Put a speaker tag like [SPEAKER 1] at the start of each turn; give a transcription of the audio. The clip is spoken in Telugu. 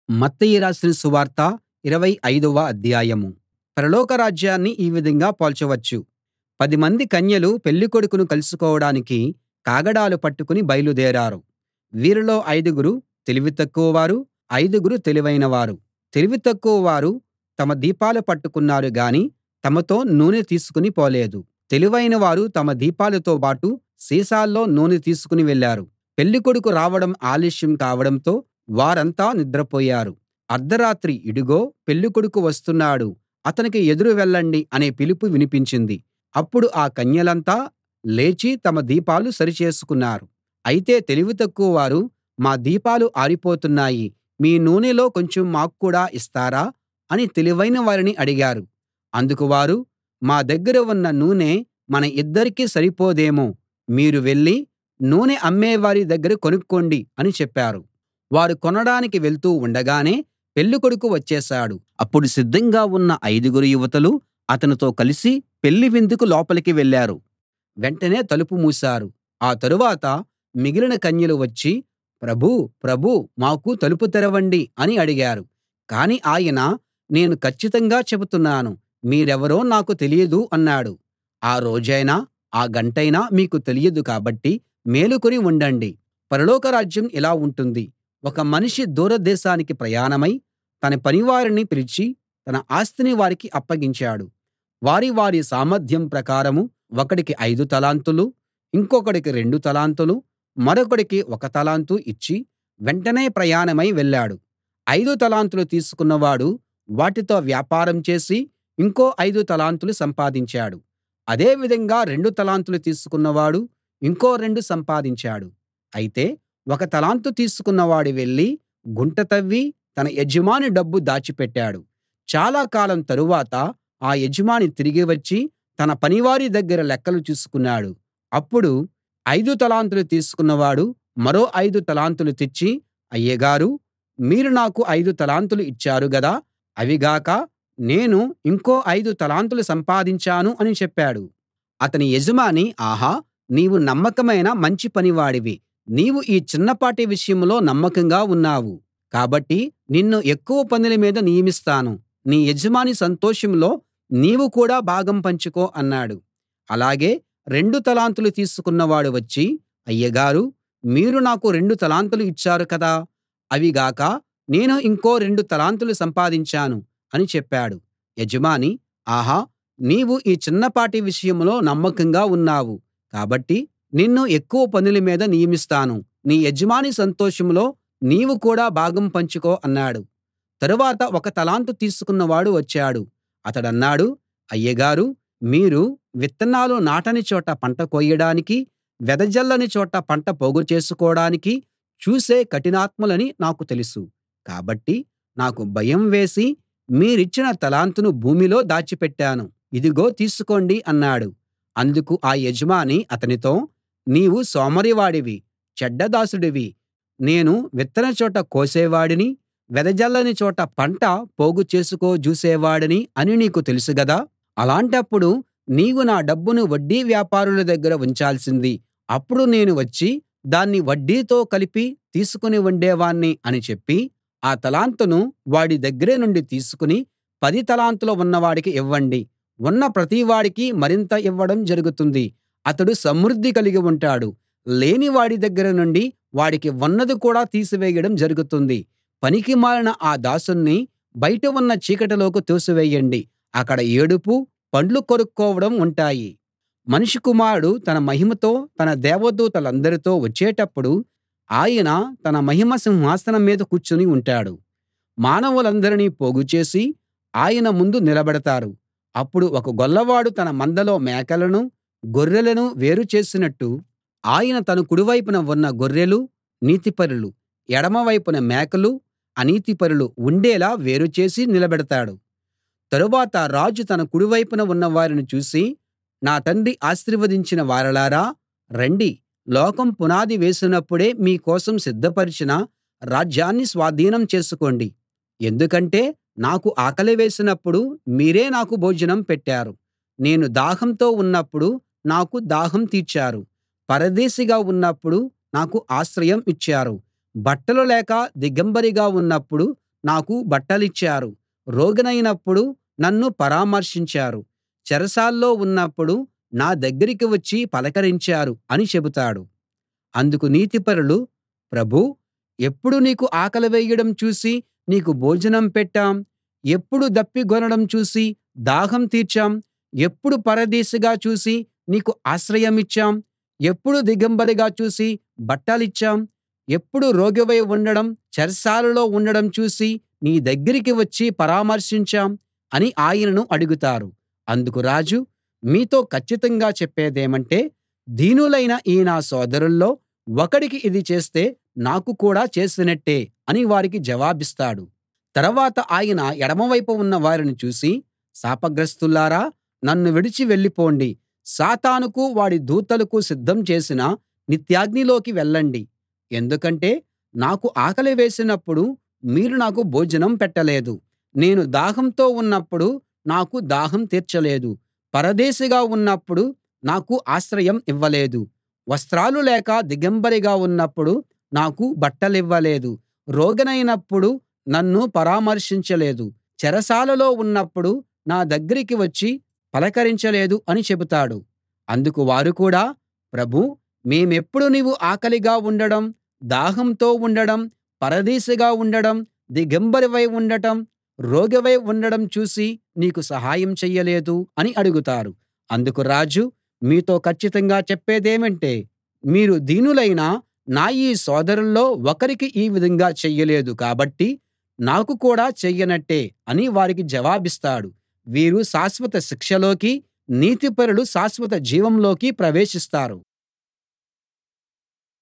[SPEAKER 1] మత్తయి రాసిన సువార్త ఇరవై ఐదవ అధ్యాయం పరలోక రాజ్యాన్ని ఈ విధంగా పోల్చవచ్చు పదిమంది కన్యలు పెళ్ళికొడుకును కలుసుకోవడానికి కాగడాలు పట్టుకుని బయలుదేరారు వీరిలో ఐదుగురు తెలివి తక్కువవారు ఐదుగురు తెలివైనవారు తెలివి తక్కువవారు తమ దీపాలు పట్టుకున్నారు గాని తమతో నూనె తీసుకుని పోలేదు తెలివైన వారు తమ దీపాలతో బాటు సీసాల్లో నూనె తీసుకుని వెళ్ళారు పెళ్ళికొడుకు రావడం ఆలస్యం కావడంతో వారంతా నిద్రపోయారు అర్థరాత్రి ఇడుగో పెళ్ళికొడుకు వస్తున్నాడు అతనికి ఎదురు వెళ్ళండి అనే పిలుపు వినిపించింది అప్పుడు ఆ కన్యలంతా లేచి తమ దీపాలు సరిచేసుకున్నారు అయితే తెలివి తక్కువ వారు మా దీపాలు ఆరిపోతున్నాయి మీ నూనెలో కొంచెం మాకు కూడా ఇస్తారా అని తెలివైన వారిని అడిగారు అందుకు వారు మా దగ్గర ఉన్న నూనె మన ఇద్దరికీ సరిపోదేమో మీరు వెళ్ళి నూనె అమ్మేవారి దగ్గర కొనుక్కోండి అని చెప్పారు వారు కొనడానికి వెళ్తూ ఉండగానే పెళ్ళికొడుకు వచ్చేశాడు అప్పుడు సిద్ధంగా ఉన్న ఐదుగురు యువతులు అతనితో కలిసి పెళ్లి విందుకు లోపలికి వెళ్ళారు వెంటనే తలుపు మూశారు ఆ తరువాత మిగిలిన కన్యలు వచ్చి ప్రభూ ప్రభూ మాకు తలుపు తెరవండి అని అడిగారు కాని ఆయన నేను కచ్చితంగా చెబుతున్నాను మీరెవరో నాకు తెలియదు అన్నాడు ఆ రోజైనా ఆ గంటైనా మీకు తెలియదు కాబట్టి మేలుకుని ఉండండి పరలోక రాజ్యం ఇలా ఉంటుంది ఒక మనిషి దూరదేశానికి ప్రయాణమై తన పనివారిని పిలిచి తన ఆస్తిని వారికి అప్పగించాడు వారి వారి సామర్థ్యం ప్రకారం ఒకడికి ఐదు తలాంతులు ఇంకొకడికి రెండు తలాంతులు మరొకడికి ఒక తలాంతు ఇచ్చి వెంటనే ప్రయాణమై వెళ్ళాడు ఐదు తలాంతులు తీసుకున్నవాడు వాటితో వ్యాపారం చేసి ఇంకో ఐదు తలాంతులు సంపాదించాడు అదే విధంగా రెండు తలాంతులు తీసుకున్నవాడు ఇంకో రెండు సంపాదించాడు అయితే ఒక తలాంతు తీసుకున్నవాడు వెళ్ళి గుంట తవ్వి తన యజమాని డబ్బు దాచిపెట్టాడు చాలా కాలం తరువాత ఆ యజమాని తిరిగి వచ్చి తన పనివారి దగ్గర లెక్కలు చూసుకున్నాడు అప్పుడు ఐదు తలాంతులు తీసుకున్నవాడు మరో ఐదు తలాంతులు తెచ్చి అయ్యగారూ మీరు నాకు ఐదు తలాంతులు ఇచ్చారు గదా అవి గాక నేను ఇంకో ఐదు తలాంతులు సంపాదించాను అని చెప్పాడు అతని యజమాని ఆహా నీవు నమ్మకమైన మంచి పనివాడివి నీవు ఈ చిన్నపాటి విషయంలో నమ్మకంగా ఉన్నావు కాబట్టి నిన్ను ఎక్కువ పనుల మీద నియమిస్తాను నీ యజమాని సంతోషంలో నీవు కూడా భాగం పంచుకో అన్నాడు అలాగే రెండు తలాంతులు తీసుకున్నవాడు వచ్చి అయ్యగారూ మీరు నాకు రెండు తలాంతులు ఇచ్చారు కదా అవి గాక నేను ఇంకో రెండు తలాంతులు సంపాదించాను అని చెప్పాడు యజమాని ఆహా నీవు ఈ చిన్నపాటి విషయంలో నమ్మకంగా ఉన్నావు కాబట్టి నిన్ను ఎక్కువ పనుల మీద నియమిస్తాను నీ యజమాని సంతోషంలో నీవు కూడా భాగం పంచుకో అన్నాడు తరువాత ఒక తలాంతు తీసుకున్నవాడు వచ్చాడు అతడన్నాడు అయ్యగారూ మీరు విత్తనాలు నాటని చోట పంట కోయడానికి వెదజల్లని చోట పంట పోగు చేసుకోడానికి చూసే కఠినాత్ములని నాకు తెలుసు కాబట్టి నాకు భయం వేసి మీరిచ్చిన తలాంతును భూమిలో దాచిపెట్టాను ఇదిగో తీసుకోండి అన్నాడు అందుకు ఆ యజమాని అతనితో నీవు సోమరివాడివి చెడ్డ దాసుడివి నేను విత్తని చోట కోసేవాడిని వెదజల్లని చోట పంట పోగు చేసుకో జూసేవాడిని అని నీకు తెలుసు గదా అలాంటప్పుడు నీవు నా డబ్బును వడ్డీ వ్యాపారుల దగ్గర ఉంచాల్సింది అప్పుడు నేను వచ్చి దాన్ని వడ్డీతో కలిపి తీసుకుని ఉండేవాణ్ణి అని చెప్పి ఆ తలాంతును వాడి దగ్గర నుండి తీసుకుని పది తలాంతులు ఉన్నవాడికి ఇవ్వండి ఉన్న ప్రతివాడికి మరింత ఇవ్వడం జరుగుతుంది అతడు సమృద్ధి కలిగి ఉంటాడు లేని వాడి దగ్గర నుండి వాడికి ఉన్నది కూడా తీసివేయడం జరుగుతుంది పనికిమాలిన ఆ దాసుణ్ణి బయట ఉన్న చీకటిలోకి తోసివేయండి అక్కడ ఏడుపు పండ్లు కొరుక్కోవడం ఉంటాయి మనుష్య కుమారుడు తన మహిమతో తన దేవదూతలందరితో వచ్చేటప్పుడు ఆయన తన మహిమ సింహాసనం మీద కూర్చుని ఉంటాడు మానవులందరినీ పోగు చేసి ఆయన ముందు నిలబెడతారు అప్పుడు ఒక గొల్లవాడు తన మందలో మేకలను గొర్రెలను వేరు చేసినట్టు ఆయన తన కుడివైపున ఉన్న గొర్రెలు నీతిపరులు ఎడమ వైపున మేకలు అనీతిపరులు ఉండేలా వేరు చేసి నిలబెడతాడు తరువాత రాజు తన కుడివైపున ఉన్న వారిని చూసి నా తండ్రి ఆశీర్వదించిన వారలారా రండి లోకం పునాది వేసినప్పుడే మీ కోసం సిద్ధపరచిన రాజ్యాన్ని స్వాధీనం చేసుకోండి ఎందుకంటే నాకు ఆకలి వేసినప్పుడు మీరే నాకు భోజనం పెట్టారు నేను దాహంతో ఉన్నప్పుడు నాకు దాహం తీర్చారు పరదేశిగా ఉన్నప్పుడు నాకు ఆశ్రయం ఇచ్చారు బట్టలు లేక దిగంబరిగా ఉన్నప్పుడు నాకు బట్టలిచ్చారు రోగినైనప్పుడు నన్ను పరామర్శించారు చెరసాల్లో ఉన్నప్పుడు నా దగ్గరికి వచ్చి పలకరించారు అని చెబుతాడు అందుకు నీతిపరులు ప్రభూ ఎప్పుడు నీకు ఆకలి వేయడం చూసి నీకు భోజనం పెట్టాం ఎప్పుడు దప్పిగొనడం చూసి దాహం తీర్చాం ఎప్పుడు పరదేశిగా చూసి నీకు ఆశ్రయమిచ్చాం ఎప్పుడు దిగంబరిగా చూసి బట్టలిచ్చాం ఎప్పుడు రోగివై ఉండడం చెరసాలలో ఉండడం చూసి నీ దగ్గరికి వచ్చి పరామర్శించాం అని ఆయనను అడుగుతారు అందుకు రాజు మీతో కచ్చితంగా చెప్పేదేమంటే దీనులైన ఈ నా సోదరుల్లో ఒకడికి ఇది చేస్తే నాకు కూడా చేసినట్టే అని వారికి జవాబిస్తాడు తర్వాత ఆయన ఎడమవైపు ఉన్న వారిని చూసి శాపగ్రస్తులారా నన్ను విడిచి వెళ్ళిపోండి సాతానుకు వాడి దూతలకు సిద్ధం చేసిన నిత్యాగ్నిలోకి వెళ్ళండి ఎందుకంటే నాకు ఆకలి వేసినప్పుడు మీరు నాకు భోజనం పెట్టలేదు నేను దాహంతో ఉన్నప్పుడు నాకు దాహం తీర్చలేదు పరదేశిగా ఉన్నప్పుడు నాకు ఆశ్రయం ఇవ్వలేదు వస్త్రాలు లేక దిగంబరిగా ఉన్నప్పుడు నాకు బట్టలివ్వలేదు రోగినైనప్పుడు నన్ను పరామర్శించలేదు చెరసాలలో ఉన్నప్పుడు నా దగ్గరికి వచ్చి పలకరించలేదు అని చెబుతాడు అందుకు వారు కూడా ప్రభూ మేమెప్పుడు నీవు ఆకలిగా ఉండడం దాహంతో ఉండడం పరదేశిగా ఉండడం దిగంబరివై ఉండటం రోగివై ఉండడం చూసి నీకు సహాయం చెయ్యలేదు అని అడుగుతారు అందుకు రాజు మీతో కచ్చితంగా చెప్పేదేమంటే మీరు దీనులైన నా ఈ సోదరుల్లో ఒకరికి ఈ విధంగా చెయ్యలేదు కాబట్టి నాకు కూడా చెయ్యనట్టే అని వారికి జవాబిస్తాడు వీరు శాశ్వత శిక్షలోకి నీతిపరులు శాశ్వత జీవంలోకి ప్రవేశిస్తారు